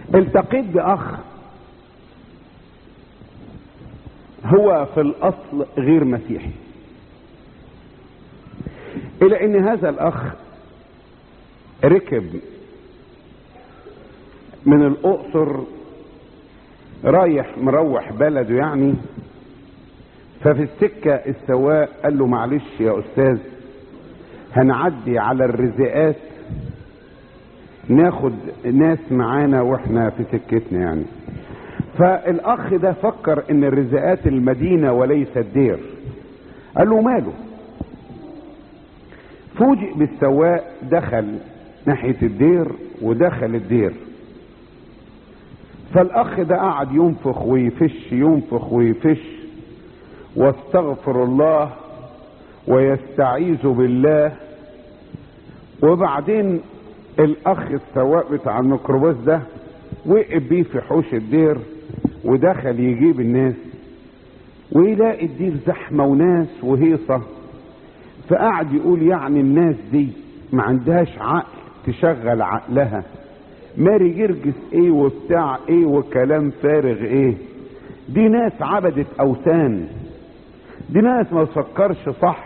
التقيت باخ هو في الاصل غير مسيحي الى ان هذا الاخ ركب من الاقصر رايح مروح بلده يعني ففي السكة السواق قال له معلش يا استاذ هنعدي على الرزقات ناخد ناس معانا واحنا في سكتنا يعني فالاخ ده فكر ان الرزقات المدينة وليس الدير قال له ماله فوجئ بالسواق دخل ناحية الدير ودخل الدير فالاخ ده قعد ينفخ ويفش ينفخ ويفش واستغفر الله ويستعيذ بالله وبعدين الاخ السواق بتاع الميكروباص ده وقف بيه في حوش الدير ودخل يجيب الناس ويلاقي الدير زحمه وناس وهيصه فقعد يقول يعني الناس دي ما عندهاش عقل تشغل عقلها ماري جرجس ايه وبتاع ايه وكلام فارغ ايه دي ناس عبدت اوثان دي ناس ما تفكرش صح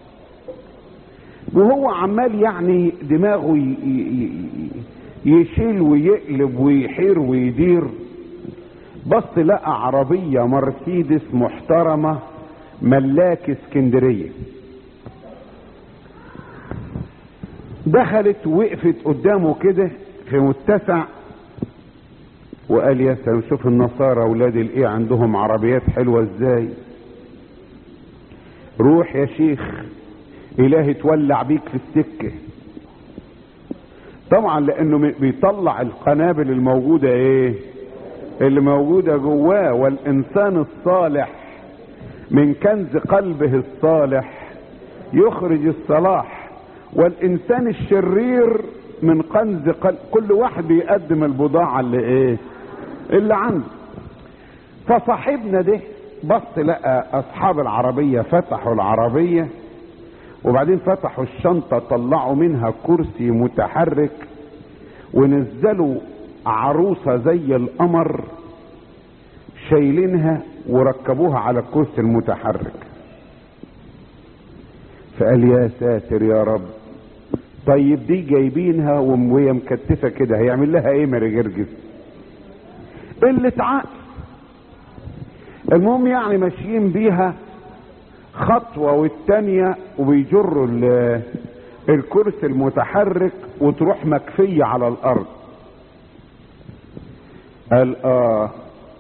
وهو عمال يعني دماغه ي- ي- ي- يشيل ويقلب ويحير ويدير بص لقى عربية مرسيدس محترمة ملاك اسكندرية دخلت وقفت قدامه كده في متسع وقال يا سلام شوف النصارى اولاد الايه عندهم عربيات حلوه ازاي روح يا شيخ الهي تولع بيك في السكه طبعا لانه م- بيطلع القنابل الموجوده ايه اللي موجوده جواه والانسان الصالح من كنز قلبه الصالح يخرج الصلاح والانسان الشرير من كنز قلب كل واحد بيقدم البضاعه اللي ايه اللي عنده فصاحبنا ده بص لقى اصحاب العربيه فتحوا العربيه وبعدين فتحوا الشنطه طلعوا منها كرسي متحرك ونزلوا عروسه زي القمر شايلينها وركبوها على الكرسي المتحرك فقال يا ساتر يا رب طيب دي جايبينها وهي مكتفه كده هيعمل لها ايه ماري جرجس قله عقل المهم يعني ماشيين بيها خطوه والتانيه وبيجروا ال- الكرسي المتحرك وتروح مكفيه على الارض قال اه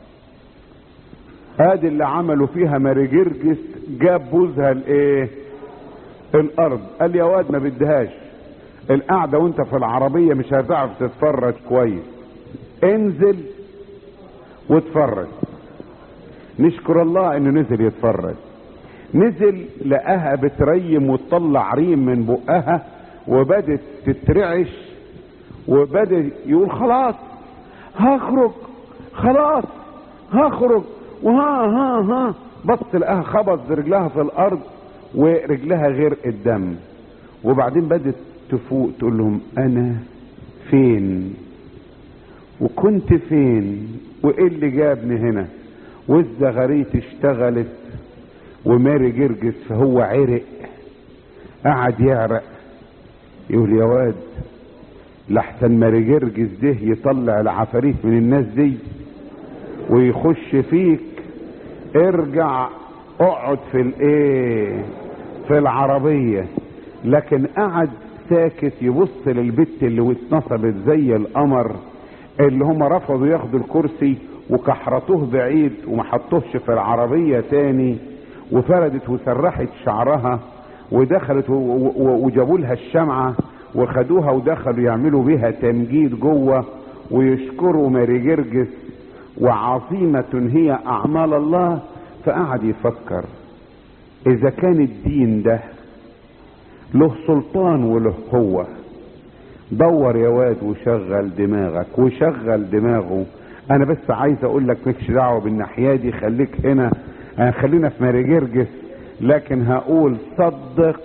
ادي اللي عملوا فيها ماري جرجس جاب بوزها الايه الارض قال يا واد ما بدهاش القعده وانت في العربيه مش هتعرف تتفرج كويس انزل واتفرج نشكر الله انه نزل يتفرج نزل لقاها بتريم وتطلع ريم من بقها وبدت تترعش وبدأ يقول خلاص هخرج خلاص هخرج وها ها ها بص لقاها خبط رجلها في الارض ورجلها غير الدم وبعدين بدت تفوق تقول لهم انا فين وكنت فين وايه اللي جابني هنا والزغاريت اشتغلت وماري جرجس فهو عرق قعد يعرق يقول يا واد لحسن ماري جرجس ده يطلع العفاريت من الناس دي ويخش فيك ارجع اقعد في الايه في العربية لكن قعد ساكت يبص للبت اللي اتنصبت زي القمر اللي هم رفضوا ياخدوا الكرسي وكحرتوه بعيد وما حطوهش في العربية تاني وفردت وسرحت شعرها ودخلت و- و- وجابوا لها الشمعة وخدوها ودخلوا يعملوا بيها تمجيد جوه ويشكروا ماري جرجس وعظيمة هي أعمال الله فقعد يفكر إذا كان الدين ده له سلطان وله قوة دور يا واد وشغل دماغك وشغل دماغه انا بس عايز اقول لك مالكش دعوه بالناحيه دي خليك هنا آه، خلينا في ماري جرجس لكن هقول صدق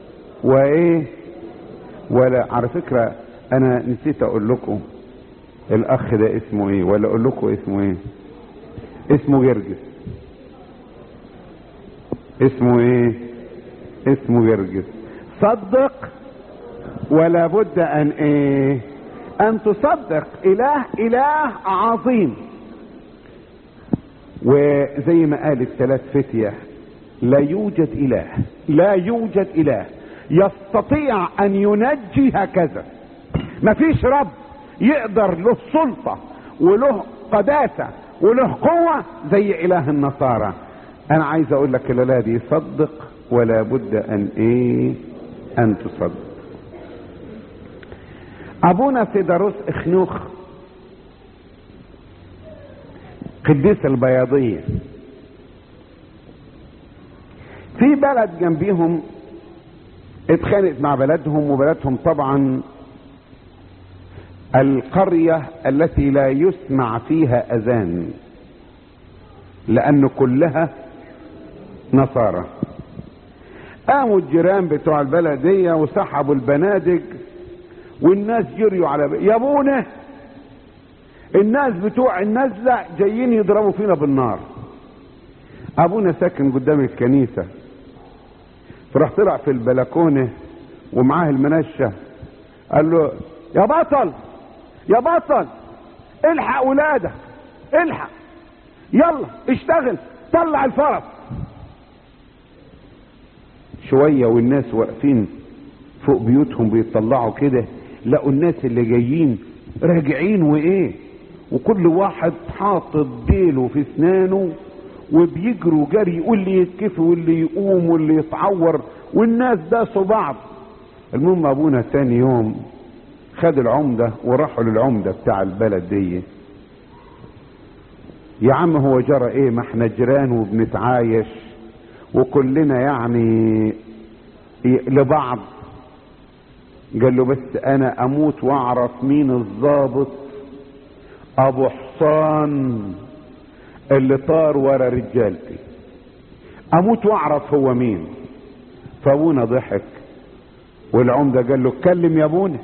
وايه ولا على فكره انا نسيت اقول لكم الاخ ده اسمه ايه ولا اقول لكم اسمه ايه اسمه جرجس اسمه ايه اسمه جرجس صدق ولا بد ان ايه ان تصدق اله اله عظيم وزي ما قال الثلاث فتية لا يوجد اله لا يوجد اله يستطيع ان ينجي هكذا مفيش رب يقدر له سلطة وله قداسة وله قوة زي اله النصارى انا عايز اقول لك الاله دي صدق ولا بد ان ايه ان تصدق ابونا سيداروس اخنوخ قديس البياضية في بلد جنبيهم اتخانقت مع بلدهم وبلدهم طبعا القرية التي لا يسمع فيها اذان لان كلها نصارى قاموا الجيران بتوع البلدية وسحبوا البنادق والناس جريوا على ب... يا ابونا الناس بتوع النزلة جايين يضربوا فينا بالنار ابونا ساكن قدام الكنيسة فراح طلع في البلكونة ومعاه المنشة قال له يا بطل يا بطل الحق ولادك الحق يلا اشتغل طلع الفرس شوية والناس واقفين فوق بيوتهم بيطلعوا كده لقوا الناس اللي جايين راجعين وايه وكل واحد حاطط ديله في اسنانه وبيجروا جري واللي يتكفي واللي يقوم واللي يتعور والناس داسوا بعض المهم ابونا تاني يوم خد العمدة وراحوا للعمدة بتاع البلد دي يا عم هو جرى ايه ما احنا جيران وبنتعايش وكلنا يعني لبعض قال له بس انا اموت واعرف مين الضابط ابو حصان اللي طار ورا رجالتي اموت واعرف هو مين فابونا ضحك والعمده قال له اتكلم يا ابونا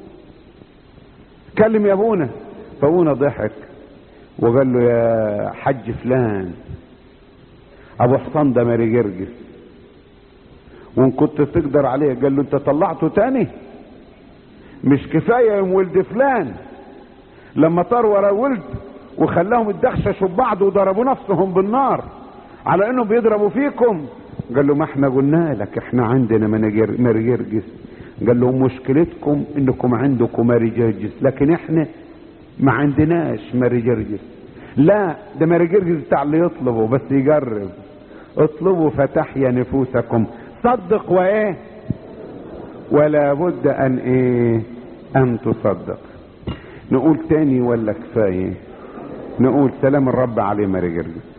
اتكلم يا ابونا فابونا ضحك وقال له يا حج فلان ابو حصان ده ماري جرجس وان كنت تقدر عليه قال له انت طلعته تاني مش كفايه يوم ولد فلان لما طار ورا ولد وخلاهم يتدخششوا ببعض وضربوا نفسهم بالنار على انهم بيضربوا فيكم قال له ما احنا قلنا لك احنا عندنا ماري جرجس قال لهم مشكلتكم انكم عندكم ماري جرجس لكن احنا ما عندناش ماري جرجس لا ده ماري جرجس بتاع اللي يطلبه بس يجرب اطلبوا فتحيا نفوسكم صدق وايه ولا بد ان ايه ان تصدق نقول تاني ولا كفايه نقول سلام الرب عليه ماري جرجس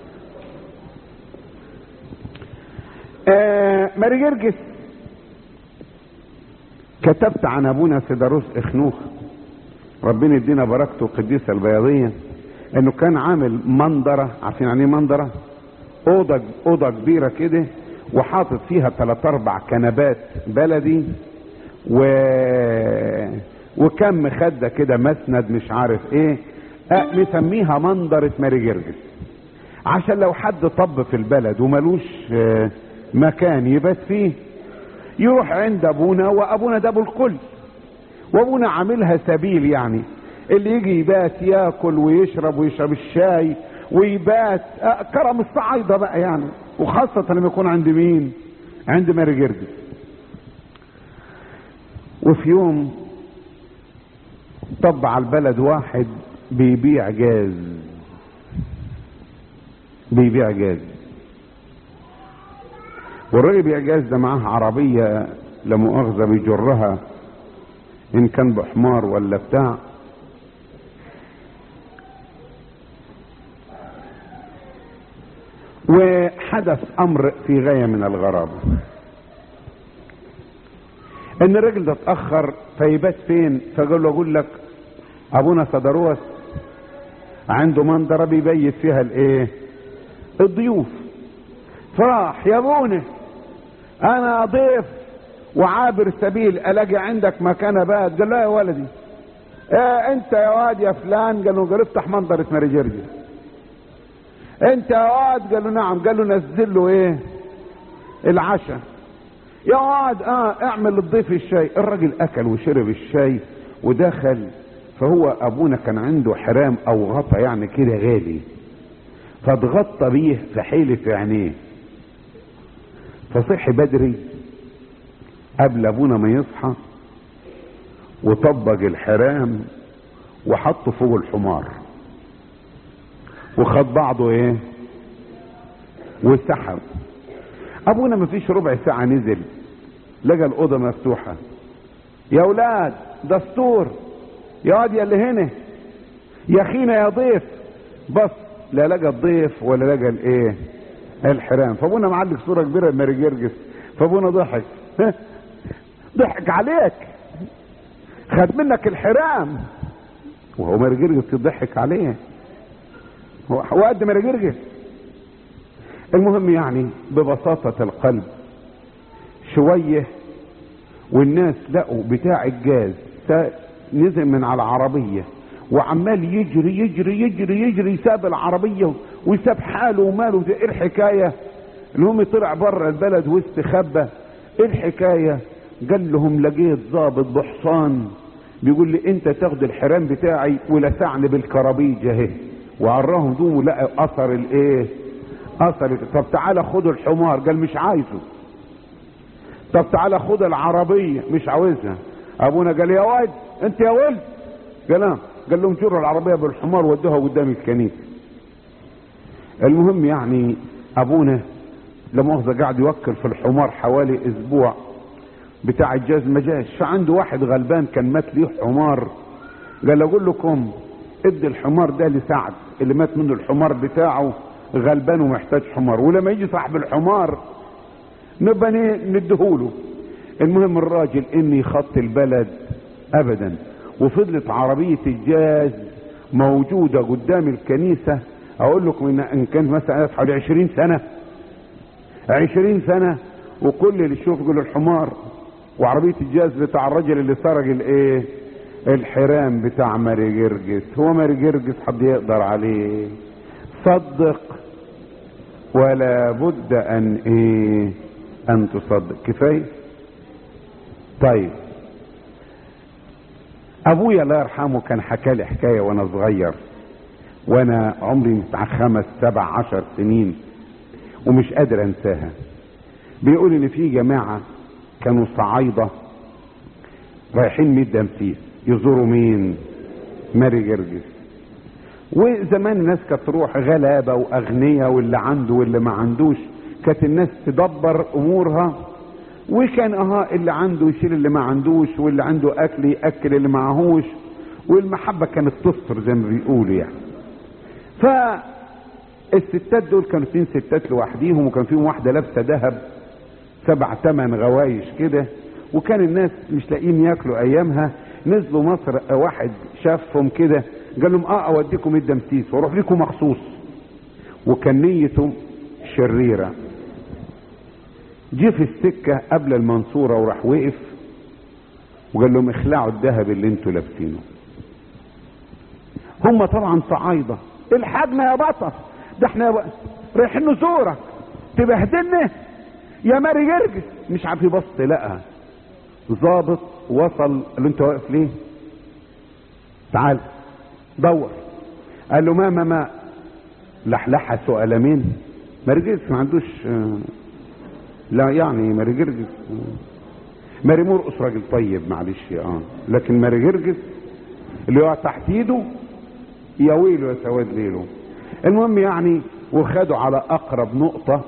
آه ماري جرجس كتبت عن ابونا سيداروس اخنوخ ربنا يدينا بركته القديسه البياضيه انه كان عامل منظره عارفين يعني ايه منظره اوضه اوضه كبيره كده وحاطط فيها ثلاث اربع كنبات بلدي و وكم مخده كده مسند مش عارف ايه أه مسميها منظرة ماري جرجس عشان لو حد طب في البلد وملوش آه مكان يبات فيه يروح عند ابونا وابونا ده ابو الكل وابونا عاملها سبيل يعني اللي يجي يبات ياكل ويشرب ويشرب الشاي ويبات آه كرم الصعايدة بقى يعني وخاصة لما يكون عند مين عند ماري جرجس وفي يوم طب على البلد واحد بيبيع جاز بيبيع جاز والراجل بيبيع جاز ده معاه عربية لا مؤاخذة بيجرها إن كان بحمار ولا بتاع وحدث أمر في غاية من الغرابة ان الراجل ده اتاخر فيبات فين فقال له اقول لك ابونا صدروس عنده منظره بيبيت فيها الايه الضيوف فراح يا ابونا انا ضيف وعابر سبيل الاقي عندك مكان بات قال له يا ولدي اه انت يا واد يا فلان قال له قال افتح منظرة ماري جرجس انت يا واد قال له نعم قال له نزل له ايه العشاء يا واد اه اعمل للضيف الشاي الراجل اكل وشرب الشاي ودخل فهو ابونا كان عنده حرام او غطا يعني كده غالي فاتغطى بيه فحيل في عينيه فصحي بدري قبل ابونا ما يصحى وطبق الحرام وحطه فوق الحمار وخد بعضه ايه وسحب ابونا ما فيش ربع ساعة نزل لقى الاوضة مفتوحة يا اولاد دستور يا واد يا اللي هنا يا اخينا يا ضيف بص لا لقى الضيف ولا لقى الايه الحرام فابونا معلق صورة كبيرة لماري جرجس فابونا ضحك ضحك عليك خد منك الحرام وهو ماري جرجس يضحك عليه هو قد ماري جرجس المهم يعني ببساطة القلب شوية والناس لقوا بتاع الجاز نزل من على العربية وعمال يجري يجري يجري يجري ساب العربية وساب حاله وماله ايه الحكاية المهم طلع بره البلد واستخبى ايه الحكاية قال لهم لقيت ضابط بحصان بيقول لي انت تاخد الحرام بتاعي ولسعني بالكرابيج اهي وعراهم دوم ولقى اثر الايه اثر طب تعالى خد الحمار قال مش عايزه طب تعالى خد العربية مش عاوزها ابونا قال يا واد انت يا ولد قال قال لهم جروا العربية بالحمار ودوها قدام الكنيسة المهم يعني ابونا لمؤاخذة قاعد يوكل في الحمار حوالي اسبوع بتاع الجاز ما جاش فعنده واحد غلبان كان مات ليه حمار قال اقول لكم ادي الحمار ده لسعد اللي مات منه الحمار بتاعه غلبان ومحتاج حمار ولما يجي صاحب الحمار نبقى نديهوله المهم الراجل اني خط البلد ابدا وفضلت عربية الجاز موجودة قدام الكنيسة اقول لكم ان, إن كانت مثلا حوالي عشرين سنة عشرين سنة وكل اللي يشوف يقول الحمار وعربية الجاز بتاع الراجل اللي سرق الايه الحرام بتاع ماري جرجس هو ماري جرجس حد يقدر عليه صدق ولا بد ان ايه ان تصدق كفايه طيب ابويا الله يرحمه كان حكى لي حكايه وانا صغير وانا عمري بتاع خمس سبع عشر سنين ومش قادر انساها بيقول ان في جماعه كانوا صعايده رايحين ميت دمسيس يزوروا مين ماري جرجس وزمان الناس كانت تروح غلابه واغنياء واللي عنده واللي ما عندوش كانت الناس تدبر امورها وكان اه اللي عنده يشيل اللي ما عندوش واللي عنده اكل ياكل اللي معهوش والمحبه كانت تستر زي ما بيقولوا يعني فالستات دول كانوا اتنين ستات لوحديهم وكان فيهم واحده لابسه ذهب سبع ثمان غوايش كده وكان الناس مش لاقيين ياكلوا ايامها نزلوا مصر واحد شافهم كده قال لهم اه اوديكم الدمسيس واروح لكم مخصوص وكان نيته شريره جه في السكة قبل المنصورة وراح وقف وقال لهم اخلعوا الذهب اللي انتوا لابسينه هم طبعا صعايدة الحجنا يا بطل ده احنا رايحين نزورك تبهدلنا يا ماري جرجس مش عارف يبص لقى ظابط وصل قال له انت واقف ليه تعال دور قال له ما ما ما لحلحة سؤالمين ماري جرجس ما عندوش لا يعني ماري جرجس ماري مرقص راجل طيب معلش اه لكن ماري جرجس اللي هو تحت ايده يا ويله يا سواد ليله المهم يعني وخدوا على اقرب نقطة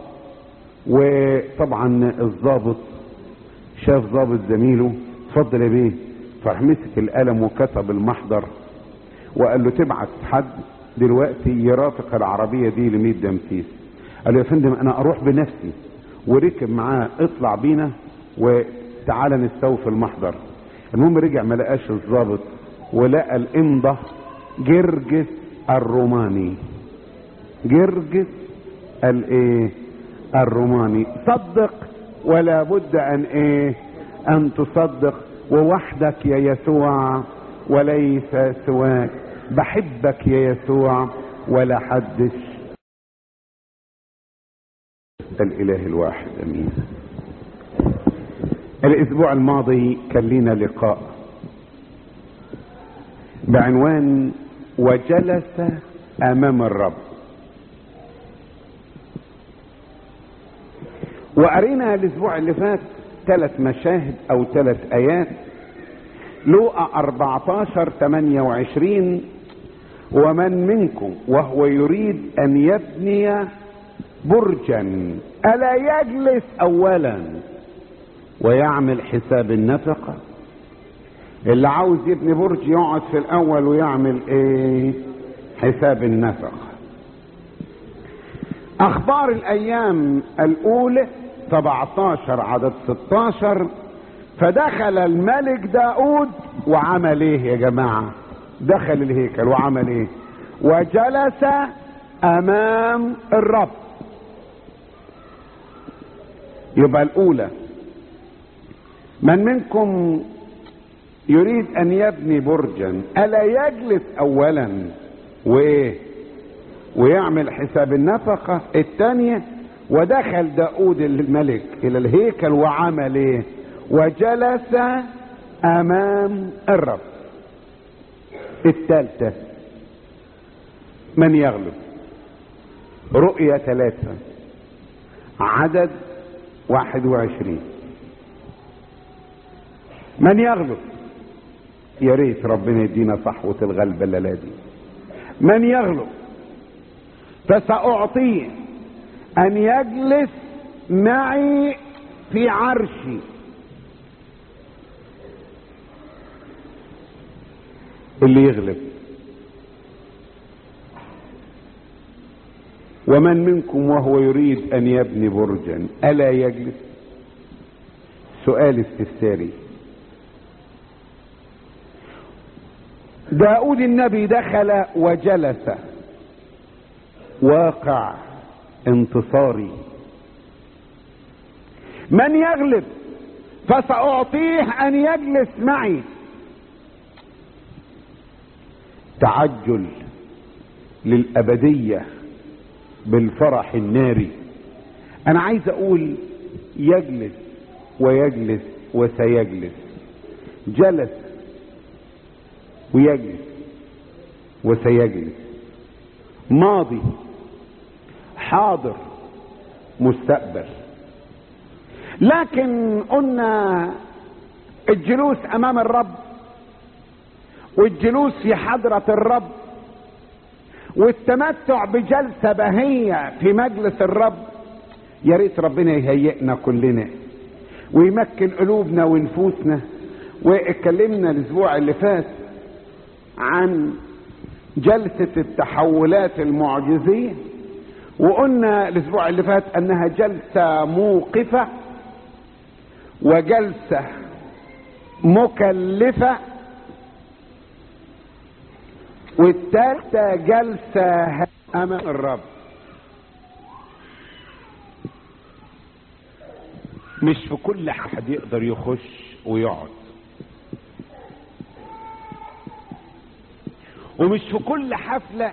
وطبعا الضابط شاف ضابط زميله اتفضل يا بيه فراح مسك القلم وكتب المحضر وقال له تبعت حد دلوقتي يرافق العربية دي لميت دمسيس قال له يا فندم انا اروح بنفسي وركب معاه اطلع بينا وتعالى نستوفي المحضر المهم رجع ما لقاش الضابط ولقى الامضة جرجس الروماني جرجس الايه الروماني صدق ولا بد ان ايه ان تصدق ووحدك يا يسوع وليس سواك بحبك يا يسوع ولا حدش الاله الواحد امين الاسبوع الماضي كان لنا لقاء بعنوان وجلس امام الرب وقرينا الاسبوع اللي فات ثلاث مشاهد او ثلاث ايات لوقا 14 28 ومن منكم وهو يريد ان يبني برجا الا يجلس اولا ويعمل حساب النفقه اللي عاوز يبني برج يقعد في الاول ويعمل ايه حساب النفقه اخبار الايام الاولى 17 عدد 16 فدخل الملك داود وعمل ايه يا جماعة دخل الهيكل وعمل ايه وجلس امام الرب يبقى الاولى من منكم يريد ان يبني برجا الا يجلس اولا وايه ويعمل حساب النفقة الثانية ودخل داود الملك الى الهيكل وعمل ايه وجلس امام الرب الثالثة من يغلب رؤية ثلاثة عدد واحد وعشرين من يغلب يا ريت ربنا يدينا صحوة الغلبة الليلة دي من يغلب فسأعطيه أن يجلس معي في عرشي اللي يغلب ومن منكم وهو يريد ان يبني برجا الا يجلس سؤال استفساري داود النبي دخل وجلس واقع انتصاري من يغلب فساعطيه ان يجلس معي تعجل للابديه بالفرح الناري انا عايز اقول يجلس ويجلس وسيجلس جلس ويجلس وسيجلس ماضي حاضر مستقبل لكن قلنا الجلوس امام الرب والجلوس في حضرة الرب والتمتع بجلسة بهية في مجلس الرب يا ريت ربنا يهيئنا كلنا ويمكن قلوبنا ونفوسنا واتكلمنا الاسبوع اللي فات عن جلسة التحولات المعجزية وقلنا الاسبوع اللي فات انها جلسة موقفة وجلسة مكلفة والتالتة جلسة امام الرب مش في كل حد يقدر يخش ويقعد ومش في كل حفلة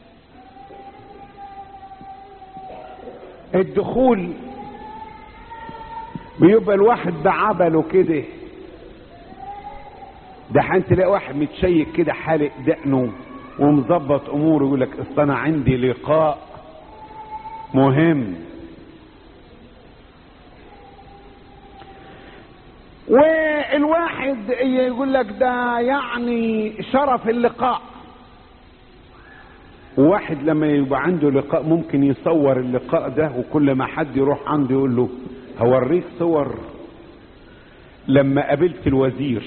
الدخول بيبقى الواحد بعبله كده ده حين تلاقي واحد متشيك كده حالق دقنه ومظبط اموره يقول لك اصل انا عندي لقاء مهم والواحد يقول لك ده يعني شرف اللقاء وواحد لما يبقى عنده لقاء ممكن يصور اللقاء ده وكل ما حد يروح عنده يقول له هوريك صور لما قابلت الوزير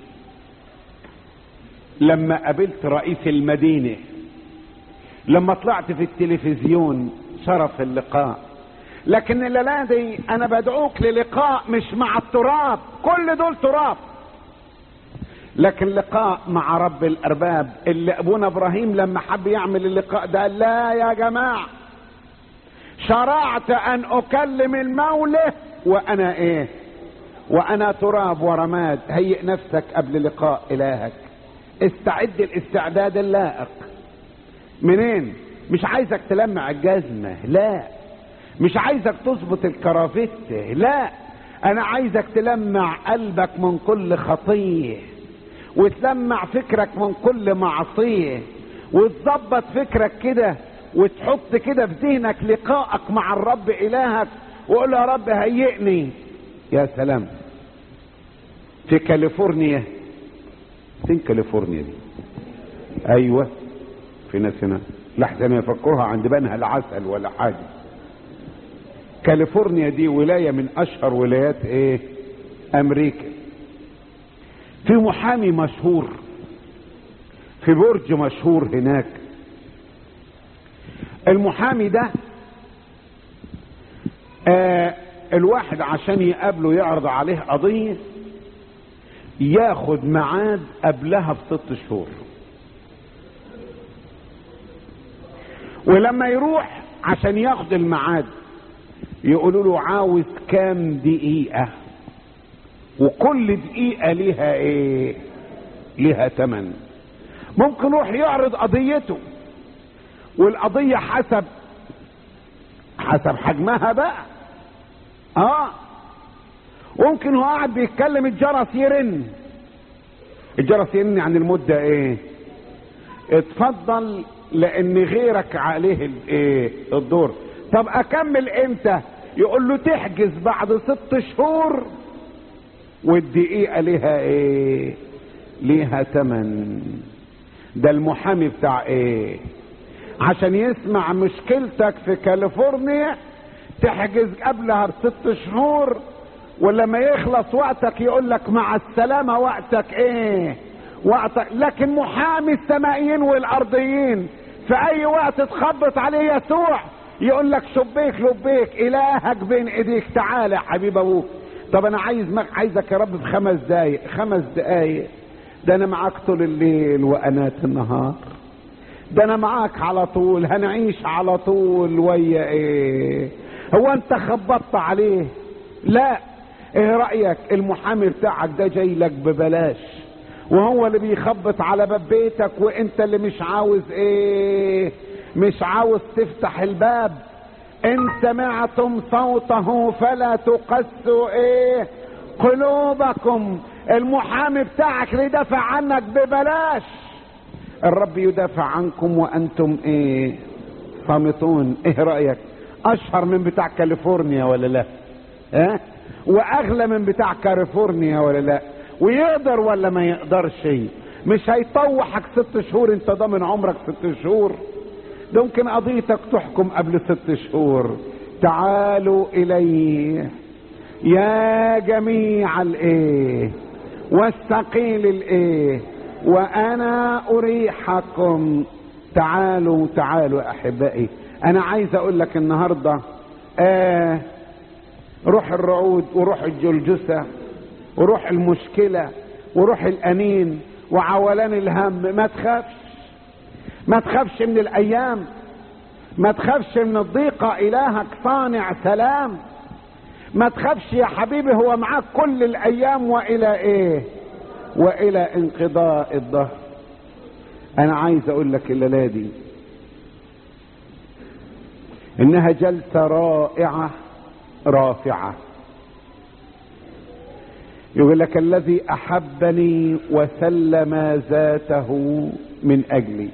لما قابلت رئيس المدينة لما طلعت في التلفزيون شرف اللقاء لكن الليلة دي انا بدعوك للقاء مش مع التراب كل دول تراب لكن لقاء مع رب الارباب اللي ابونا ابراهيم لما حب يعمل اللقاء ده لا يا جماعة شرعت ان اكلم المولى وانا ايه وانا تراب ورماد هيئ نفسك قبل لقاء الهك استعد الاستعداد اللائق منين مش عايزك تلمع الجزمة لا مش عايزك تظبط الكرافتة لا انا عايزك تلمع قلبك من كل خطيه وتلمع فكرك من كل معصيه وتظبط فكرك كده وتحط كده في ذهنك لقائك مع الرب الهك وقول يا رب هيئني يا سلام في كاليفورنيا فين كاليفورنيا دي ايوه في ناس هنا لحظه يفكروها عند بنها العسل ولا حاجه كاليفورنيا دي ولايه من اشهر ولايات ايه امريكا في محامي مشهور في برج مشهور هناك المحامي ده آه الواحد عشان يقابله يعرض عليه قضية ياخد ميعاد قبلها بست شهور ولما يروح عشان ياخد الميعاد يقولوا له عاوز كام دقيقة وكل دقيقة ليها ايه ليها تمن ممكن يروح يعرض قضيته والقضية حسب حسب حجمها بقى اه ممكن هو قاعد بيتكلم الجرس يرن الجرس يرن عن المدة ايه اتفضل لان غيرك عليه الايه الدور طب اكمل امتى يقول له تحجز بعد ست شهور والدقيقة ليها ايه ليها تمن ده المحامي بتاع ايه عشان يسمع مشكلتك في كاليفورنيا تحجز قبلها بست شهور ولما يخلص وقتك يقول لك مع السلامة وقتك ايه وقتك لكن محامي السمائيين والارضيين في اي وقت تخبط عليه يسوع يقول لك شبيك لبيك الهك بين ايديك تعالى يا حبيب ابوك طب انا عايز مك عايزك يا رب في خمس دقايق خمس دقايق ده انا معاك طول الليل وانات النهار ده انا معاك على طول هنعيش على طول ويا ايه هو انت خبطت عليه لا ايه رأيك المحامي بتاعك ده جاي لك ببلاش وهو اللي بيخبط على باب بيتك وانت اللي مش عاوز ايه مش عاوز تفتح الباب ان سمعتم صوته فلا تقسوا ايه قلوبكم المحامي بتاعك اللي يدافع عنك ببلاش الرب يدافع عنكم وانتم ايه صامتون ايه رايك اشهر من بتاع كاليفورنيا ولا لا ها اه؟ واغلى من بتاع كاليفورنيا ولا لا ويقدر ولا ما يقدرش مش هيطوحك ست شهور انت ضامن عمرك ست شهور ده ممكن قضيتك تحكم قبل ست شهور تعالوا اليه يا جميع الايه والثقيل الايه وانا اريحكم تعالوا تعالوا احبائي انا عايز اقول لك النهارده آه روح الرعود وروح الجلجسه وروح المشكله وروح الانين وعولان الهم ما تخافش ما تخافش من الايام ما تخافش من الضيقه الهك صانع سلام ما تخافش يا حبيبي هو معاك كل الايام والى ايه والى انقضاء الظهر انا عايز اقول لك الليله دي انها جلسه رائعه رافعه يقول لك الذي احبني وسلم ذاته من اجلي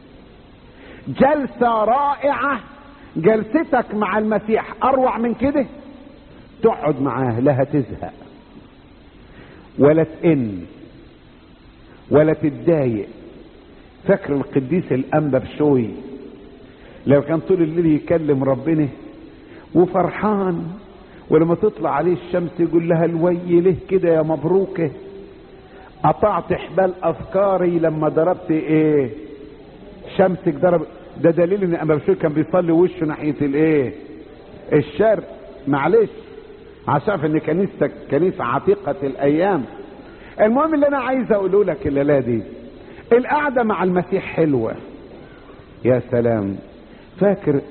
جلسه رائعه جلستك مع المسيح اروع من كده تقعد معاه لا هتزهق ولا تئن ولا تتضايق فاكر القديس الانبا بشوي لو كان طول الليل يكلم ربنا وفرحان ولما تطلع عليه الشمس يقول لها الوي ليه كده يا مبروكه قطعت حبال افكاري لما ضربت ايه شمسك ضرب ده دليل ان انبا بشوي كان بيصلي وشه ناحيه الايه الشرق معلش عشان ان كنيستك كنيسه عتيقه الايام المهم اللي انا عايز اقوله لك الليله دي القعده مع المسيح حلوه يا سلام فاكر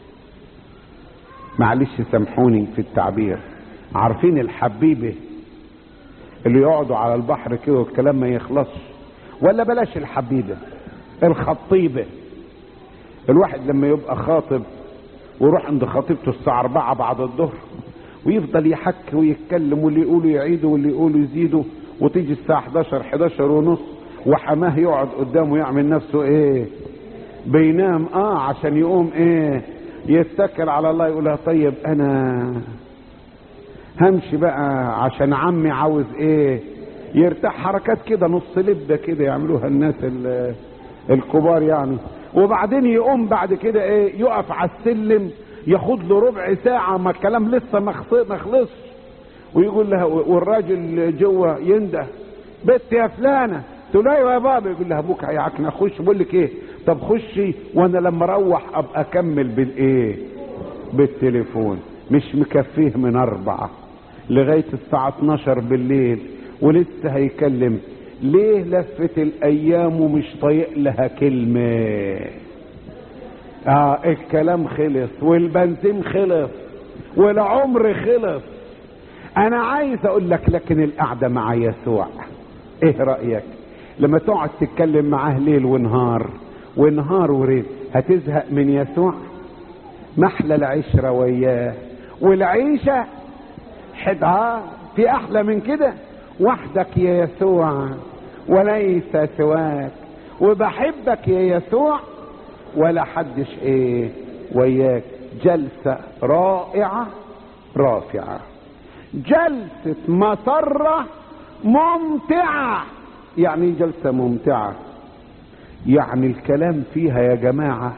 معلش سامحوني في التعبير عارفين الحبيبه اللي يقعدوا على البحر كده والكلام ما يخلصش ولا بلاش الحبيبة الخطيبة الواحد لما يبقى خاطب ويروح عند خطيبته الساعة أربعة بعد الظهر ويفضل يحكي ويتكلم واللي يقولوا يعيدوا واللي يقولوا يزيدوا وتيجي الساعة 11 11 ونص وحماه يقعد قدامه يعمل نفسه ايه بينام اه عشان يقوم ايه يتكل على الله يقولها طيب انا همشي بقى عشان عمي عاوز ايه يرتاح حركات كده نص لبه كده يعملوها الناس ال- الكبار يعني وبعدين يقوم بعد كده ايه يقف على السلم ياخد له ربع ساعه ما الكلام لسه ما خص- ما خلصش ويقول لها والراجل جوه ينده بنت يا فلانه تقول له ايوه يا بابا يقول لها ابوك هيعكني اخش بقول لك ايه طب خشي وانا لما اروح ابقى اكمل بالايه بالتليفون مش مكفيه من اربعه لغايه الساعه 12 بالليل ولسه هيكلم ليه لفت الايام ومش طايق لها كلمه اه الكلام خلص والبنزين خلص والعمر خلص انا عايز اقول لك لكن القعده مع يسوع ايه رايك لما تقعد تتكلم معاه ليل ونهار ونهار وريل هتزهق من يسوع محلى العشره وياه والعيشه حدها في احلى من كده وحدك يا يسوع وليس سواك وبحبك يا يسوع ولا حدش ايه وياك جلسه رائعه رافعه جلسه مسره ممتعه يعني إيه جلسه ممتعه يعني الكلام فيها يا جماعه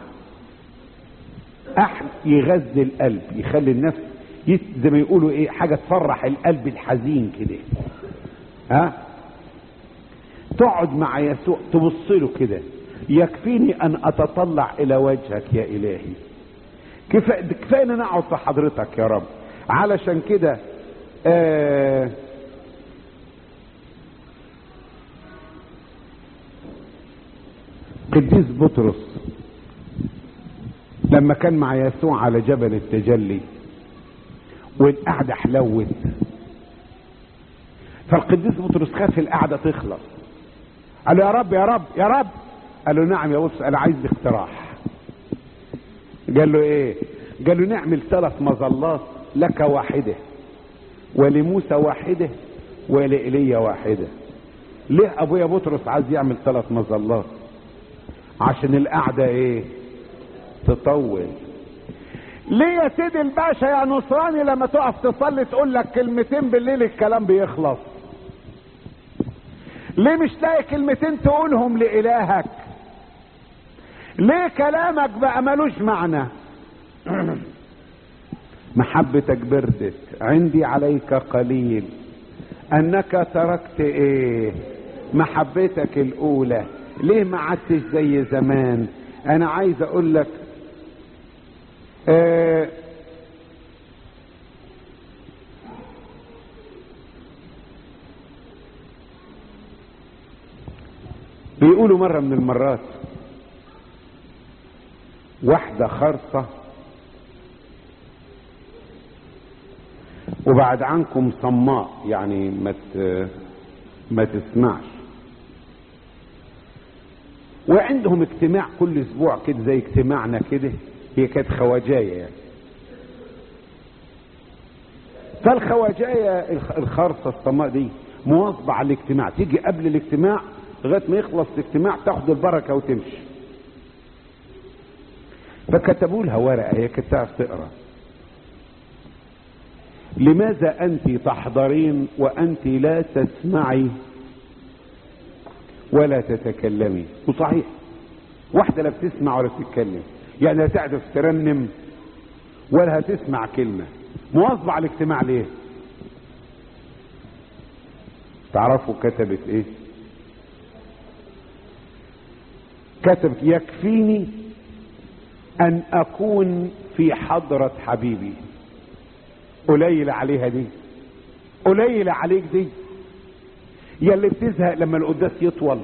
أحد يغذي القلب يخلي النفس يت- زي ما يقولوا ايه حاجه تفرح القلب الحزين كده ها تقعد مع يسوع تبص له كده يكفيني ان اتطلع الى وجهك يا الهي كفايه كفايه ان انا اقعد في حضرتك يا رب علشان كده آه قديس بطرس لما كان مع يسوع على جبل التجلي والقعدة حلوت فالقديس بطرس خاف القعدة تخلص قال له يا رب يا رب يا رب قال له نعم يا بطرس انا عايز اقتراح قال له ايه قال له نعمل ثلاث مظلات لك واحدة ولموسى واحدة ولإيليا واحدة ليه ابويا بطرس عايز يعمل ثلاث مظلات عشان القعدة ايه تطول ليه يا سيدي الباشا يا نصراني لما تقف تصلي تقول لك كلمتين بالليل الكلام بيخلص ليه مش لاقي كلمتين تقولهم لإلهك ليه كلامك بقى ملوش معنى محبتك بردت عندي عليك قليل انك تركت ايه محبتك الاولى ليه ما عدتش زي زمان انا عايز اقول لك آه بيقولوا مرة من المرات واحدة خرصة وبعد عنكم صماء يعني ما ت- ما تسمعش وعندهم اجتماع كل اسبوع كده زي اجتماعنا كده هي كانت خواجايه يعني فالخواجايه الخ- الخرصه الصماء دي مواظبه على الاجتماع تيجي قبل الاجتماع لغايه ما يخلص الاجتماع تاخد البركه وتمشي فكتبوا لها ورقه هي كانت تعرف تقرا لماذا انت تحضرين وانت لا تسمعي ولا تتكلمي وصحيح واحده لا بتسمع ولا بتتكلم يعني لا تعرف ترنم ولا هتسمع كلمه مواظبه على الاجتماع ليه تعرفوا كتبت ايه كتبت يكفيني ان اكون في حضره حبيبي قليل عليها دي قليل عليك دي يا اللي بتزهق لما القداس يطول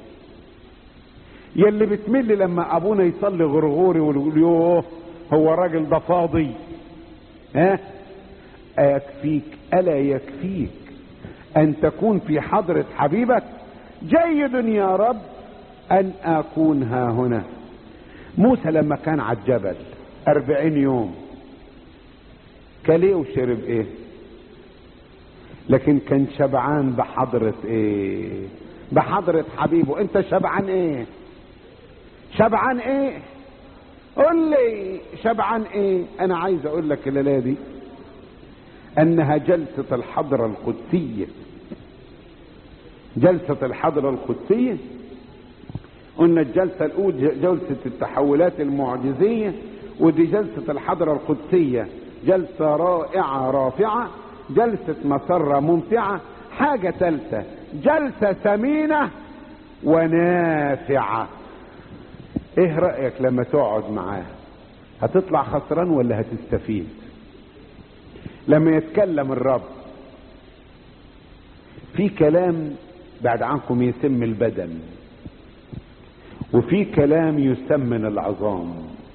يا اللي بتمل لما ابونا يصلي غرغوري ويقول يوه هو الراجل ده فاضي ها أيكفيك ألا يكفيك أن تكون في حضرة حبيبك جيد يا رب ان اكون ها هنا موسى لما كان على الجبل اربعين يوم كل ايه وشرب ايه لكن كان شبعان بحضرة ايه بحضرة حبيبه انت شبعان ايه شبعان ايه قول لي شبعان ايه انا عايز اقول لك الليله دي انها جلسة الحضرة القدسية جلسة الحضرة القدسية قلنا الجلسة الأولى جلسة التحولات المعجزية ودي جلسة الحضرة القدسية جلسة رائعة رافعة جلسة مسرة ممتعة حاجة ثالثة جلسة ثمينة ونافعة ايه رأيك لما تقعد معاه هتطلع خسران ولا هتستفيد لما يتكلم الرب في كلام بعد عنكم يسم البدن وفي كلام يسمن العظام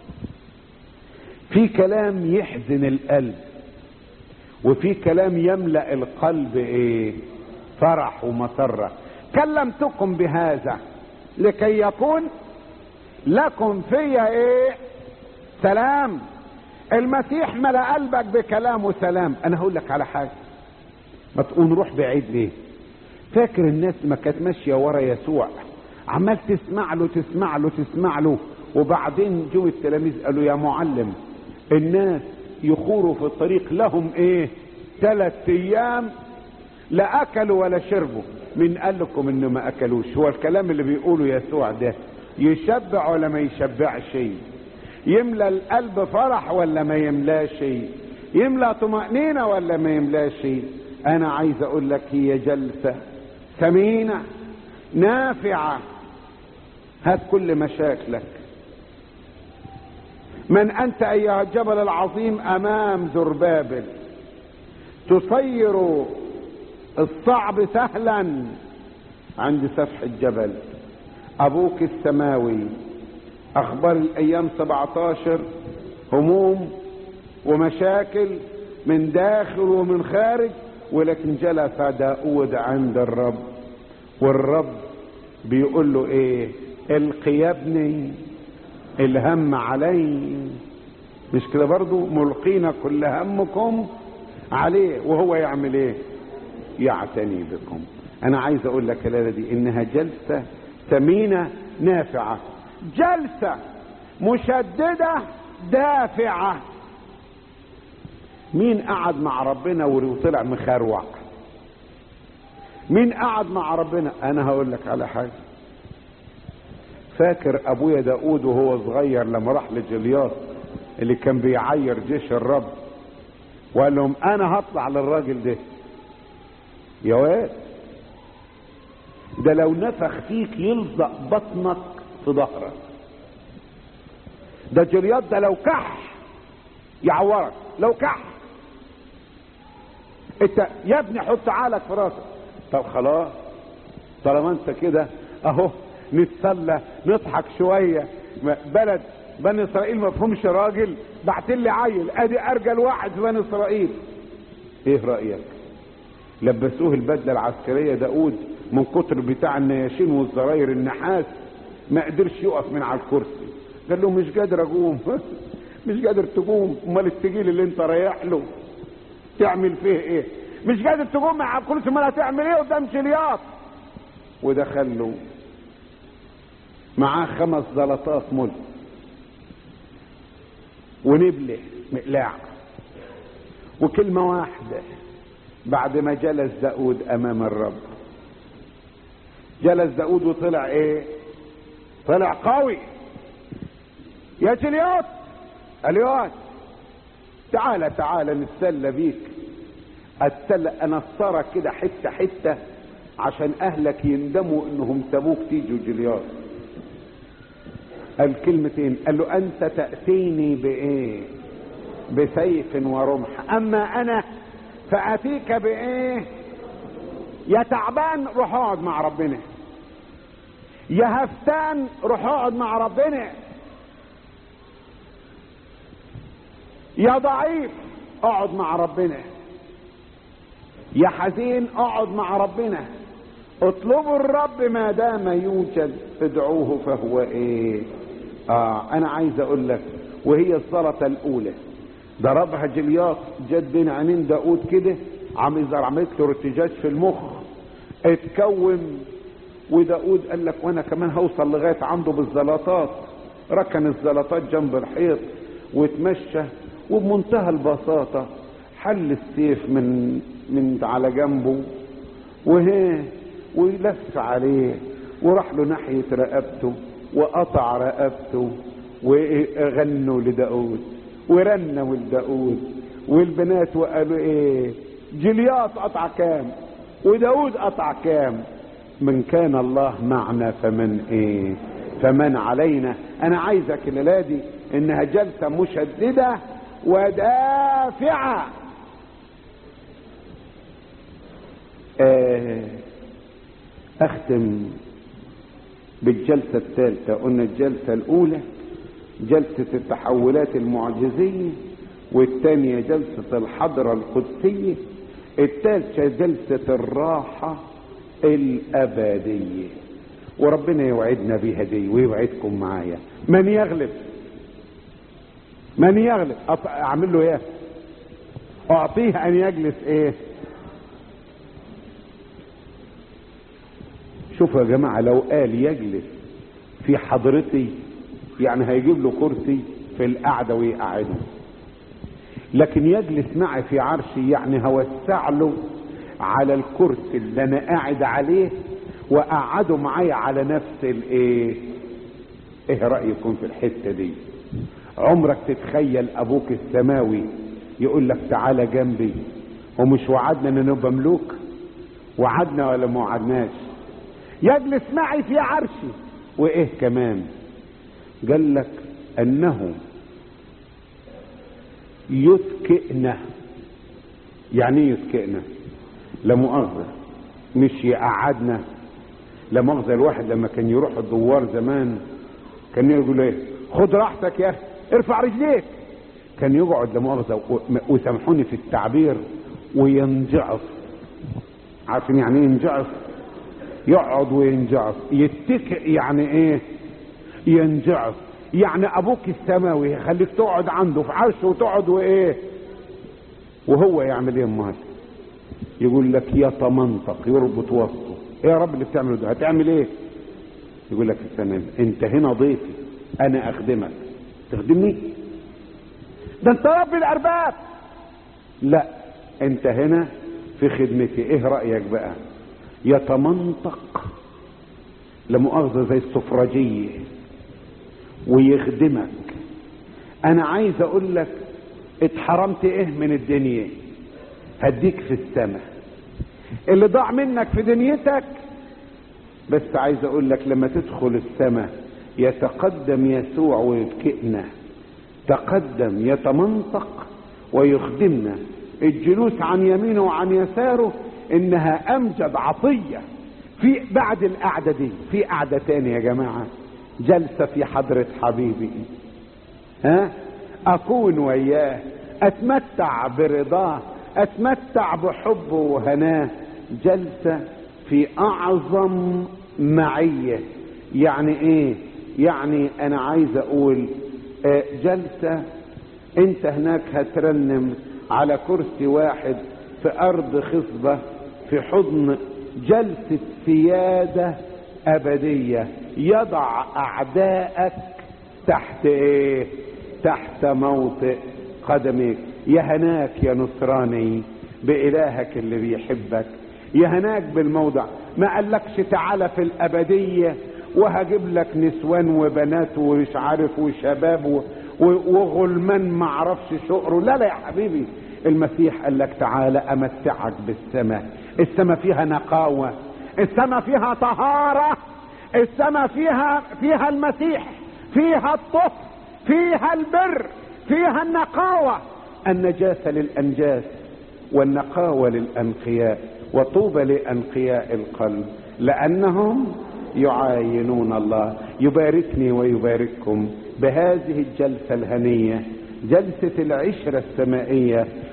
في كلام يحزن القلب وفي كلام يملا القلب ايه فرح ومسره كلمتكم بهذا لكي يكون لكم فيا ايه سلام المسيح ملا قلبك بكلامه سلام انا هقول لك على حاجه ما تقول نروح بعيد ليه فاكر الناس ما كانت ماشيه ورا يسوع عمال تسمع له تسمع له تسمع له وبعدين جو التلاميذ قالوا يا معلم الناس يخوروا في الطريق لهم ايه ثلاث ايام لا اكلوا ولا شربوا من قال لكم انه ما اكلوش هو الكلام اللي بيقوله يسوع ده يشبع ولا ما يشبعش يملى القلب فرح ولا ما يملاش يملى طمأنينة ولا ما يملاش انا عايز اقول لك هي جلسة ثمينة نافعة هات كل مشاكلك من انت ايها الجبل العظيم امام زربابل تصير الصعب سهلا عند سفح الجبل ابوك السماوي اخبار الايام 17 هموم ومشاكل من داخل ومن خارج ولكن جلس داود عند الرب والرب بيقول له ايه القي يا ابني الهم علي مش كده برضو ملقين كل همكم عليه وهو يعمل ايه يعتني بكم انا عايز اقول لك الليله دي انها جلسه ثمينه نافعه جلسه مشدده دافعه مين قعد مع ربنا وطلع مخروع مين قعد مع ربنا انا هقول لك على حاجه فاكر ابويا داود وهو صغير لما راح لجلياط اللي كان بيعير جيش الرب وقال لهم انا هطلع للراجل ده يا واد ده لو نفخ فيك يلزق بطنك في ظهرك ده جلياط ده لو كح يعورك لو كح انت يا ابني حط عقلك في راسك طب خلاص طالما انت كده اهو نتسلى نضحك شويه بلد بني اسرائيل ما فيهمش راجل بعت لي عيل ادي ارجل واحد في بني اسرائيل ايه رايك لبسوه البدله العسكريه داود من كتر بتاع النياشين والزراير النحاس ما قدرش يقف من على الكرسي قال له مش قادر اقوم مش قادر تقوم امال التجيل اللي انت رايح له تعمل فيه ايه مش قادر تقوم مع الكرسي امال هتعمل ايه قدام شلياط ودخل له معاه خمس زلطات ملك ونبله مقلاع وكلمة واحدة بعد ما جلس داود امام الرب جلس داود وطلع ايه طلع قوي يا جليوت اليوت تعالى تعالى نتسلى بيك اتسلى انا صارك كده حته حته عشان اهلك يندموا انهم سابوك تيجوا جليوت قال كلمتين قال له انت تأتيني بايه بسيف ورمح اما انا فاتيك بايه يا تعبان روح اقعد مع ربنا يا هفتان روح اقعد مع ربنا يا ضعيف اقعد مع ربنا يا حزين اقعد مع ربنا اطلبوا الرب ما دام يوجد ادعوه فهو ايه اه انا عايز اقول لك وهي الصلاة الاولى ضربها جلياط جد بين عينين داود كده عم زي عملت له ارتجاج في المخ اتكون وداود قال لك وانا كمان هوصل لغايه عنده بالزلطات ركن الزلطات جنب الحيط واتمشى وبمنتهى البساطه حل السيف من من على جنبه وهي ولف عليه وراح له ناحيه رقبته وقطع رقبته وغنوا لداود ورنوا لداود والبنات وقالوا ايه جلياط قطع كام وداود قطع كام من كان الله معنا فمن ايه فمن علينا انا عايزك الليله دي انها جلسه مشدده ودافعه آه اختم بالجلسه الثالثه قلنا الجلسه الاولى جلسه التحولات المعجزيه والثانيه جلسه الحضره القدسيه الثالثه جلسه الراحه الابديه وربنا يوعدنا بيها دي ويوعدكم معايا من يغلب من يغلب اعمل له ايه اعطيه ان يجلس ايه شوفوا يا جماعة لو قال يجلس في حضرتي يعني هيجيب له كرسي في القعدة ويقعده لكن يجلس معي في عرشي يعني هوسع له على الكرسي اللي انا قاعد عليه وقعده معايا على نفس الايه ايه رأيكم في الحتة دي عمرك تتخيل ابوك السماوي يقول لك تعالى جنبي ومش وعدنا ان نبقى ملوك وعدنا ولا ما وعدناش يجلس معي في عرشي وايه كمان قال لك انه يتكئنا يعني ايه يتكئنا لا مؤاخذة مش يقعدنا لا مؤاخذة الواحد لما كان يروح الدوار زمان كان يقول ايه خد راحتك يا اخي ارفع رجليك كان يقعد لا مؤاخذة وسامحوني في التعبير وينجعص عارفين يعني ايه ينجعص يقعد وينجعص يتكئ يعني ايه ينجعص يعني ابوك السماوي يخليك تقعد عنده في عرشه وتقعد وايه وهو يعمل ايه امال يقول لك يتمنطق يربط وسطه ايه يا رب اللي بتعمله ده هتعمل ايه يقول لك استنى انت هنا ضيفي انا اخدمك تخدمني ده انت رب الارباب لا انت هنا في خدمتي ايه رايك بقى يتمنطق لمؤاخذة زي السفرجية ويخدمك انا عايز اقول لك اتحرمت ايه من الدنيا هديك في السماء اللي ضاع منك في دنيتك بس عايز اقول لك لما تدخل السماء يتقدم يسوع ويبكئنا تقدم يتمنطق ويخدمنا الجلوس عن يمينه وعن يساره انها امجد عطيه في بعد القعده دي في قعده تانية يا جماعه جلسه في حضره حبيبي ها اكون وياه اتمتع برضاه اتمتع بحبه وهناه جلسه في اعظم معيه يعني ايه يعني انا عايز اقول آه جلسه انت هناك هترنم على كرسي واحد في ارض خصبة في حضن جلسة سيادة ابدية يضع اعدائك تحت ايه تحت موطئ قدميك يا هناك يا نصراني بإلهك اللي بيحبك يا هناك بالموضع ما قالكش تعالى في الأبدية وهجيب لك نسوان وبنات ومش عارف وشباب وغلمان ما عرفش شقره لا لا يا حبيبي المسيح قال لك تعالى امتعك بالسماء السماء فيها نقاوة السماء فيها طهارة السماء فيها فيها المسيح فيها الطهر فيها البر فيها النقاوة النجاسة للأنجاس والنقاوة للأنقياء وطوبى لأنقياء القلب لأنهم يعاينون الله يباركني ويبارككم بهذه الجلسة الهنية جلسة العشرة السمائية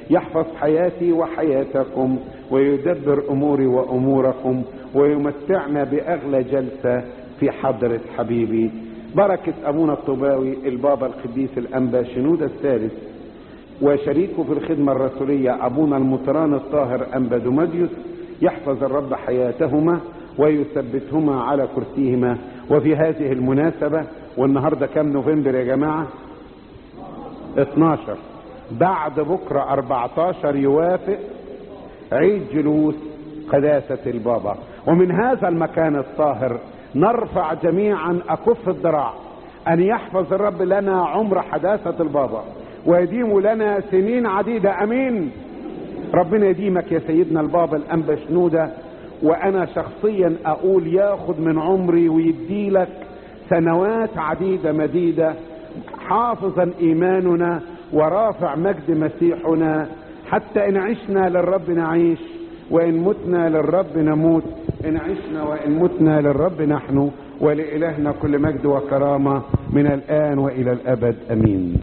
يحفظ حياتي وحياتكم ويدبر اموري واموركم ويمتعنا باغلى جلسه في حضره حبيبي بركه ابونا الطوباوي البابا القديس الانبا شنود الثالث وشريكه في الخدمه الرسوليه ابونا المطران الطاهر انبا دوماديوس يحفظ الرب حياتهما ويثبتهما على كرسيهما وفي هذه المناسبه والنهارده كام نوفمبر يا جماعه 12 بعد بكره 14 يوافق عيد جلوس قداسة البابا ومن هذا المكان الطاهر نرفع جميعا أكف الذراع أن يحفظ الرب لنا عمر حداثة البابا ويديم لنا سنين عديدة أمين ربنا يديمك يا سيدنا البابا الأنبا شنودة وأنا شخصيا أقول ياخد من عمري ويديلك سنوات عديدة مديدة حافظا إيماننا ورافع مجد مسيحنا حتى إن عشنا للرب نعيش وإن متنا للرب نموت إن عشنا وإن متنا للرب نحن ولإلهنا كل مجد وكرامة من الآن وإلى الأبد أمين